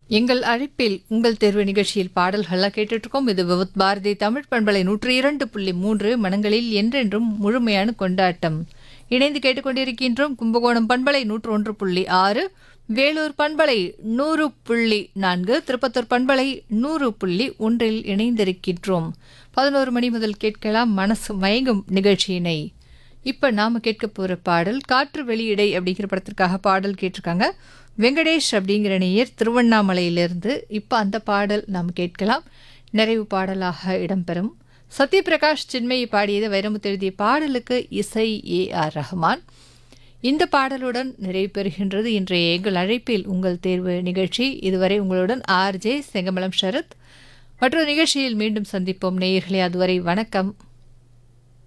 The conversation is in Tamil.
எங்கள் அழைப்பில் உங்கள் தேர்வு நிகழ்ச்சியில் பாடல்களாக கேட்டுட்ருக்கோம் இது விவத் பாரதி தமிழ் பண்பலை நூற்றி இரண்டு புள்ளி மூன்று மனங்களில் என்றென்றும் முழுமையான கொண்டாட்டம் இணைந்து கேட்டுக்கொண்டிருக்கின்றோம் கும்பகோணம் பண்பலை நூற்று ஒன்று புள்ளி ஆறு வேலூர் பண்பலை நூறு புள்ளி நான்கு திருப்பத்தூர் பண்பலை நூறு புள்ளி ஒன்றில் இணைந்திருக்கின்றோம் பதினோரு மணி முதல் கேட்கலாம் மனசு மயங்கும் நிகழ்ச்சியினை இப்போ நாம கேட்க போகிற பாடல் காற்று வெளியிடை அப்படிங்கிற படத்திற்காக பாடல் கேட்டிருக்காங்க வெங்கடேஷ் அப்படிங்கிற நேயர் திருவண்ணாமலையிலிருந்து இப்போ அந்த பாடல் நாம் கேட்கலாம் நிறைவு பாடலாக இடம்பெறும் சத்யபிரகாஷ் சின்மயி பாடியது வைரமுத்து எழுதிய பாடலுக்கு இசை ஏ ஆர் ரஹ்மான் இந்த பாடலுடன் நிறைவு பெறுகின்றது இன்றைய எங்கள் அழைப்பில் உங்கள் தேர்வு நிகழ்ச்சி இதுவரை உங்களுடன் ஆர்ஜே செங்கமலம் ஷரத் மற்றொரு நிகழ்ச்சியில் மீண்டும் சந்திப்போம் நேயர்களே அதுவரை வணக்கம்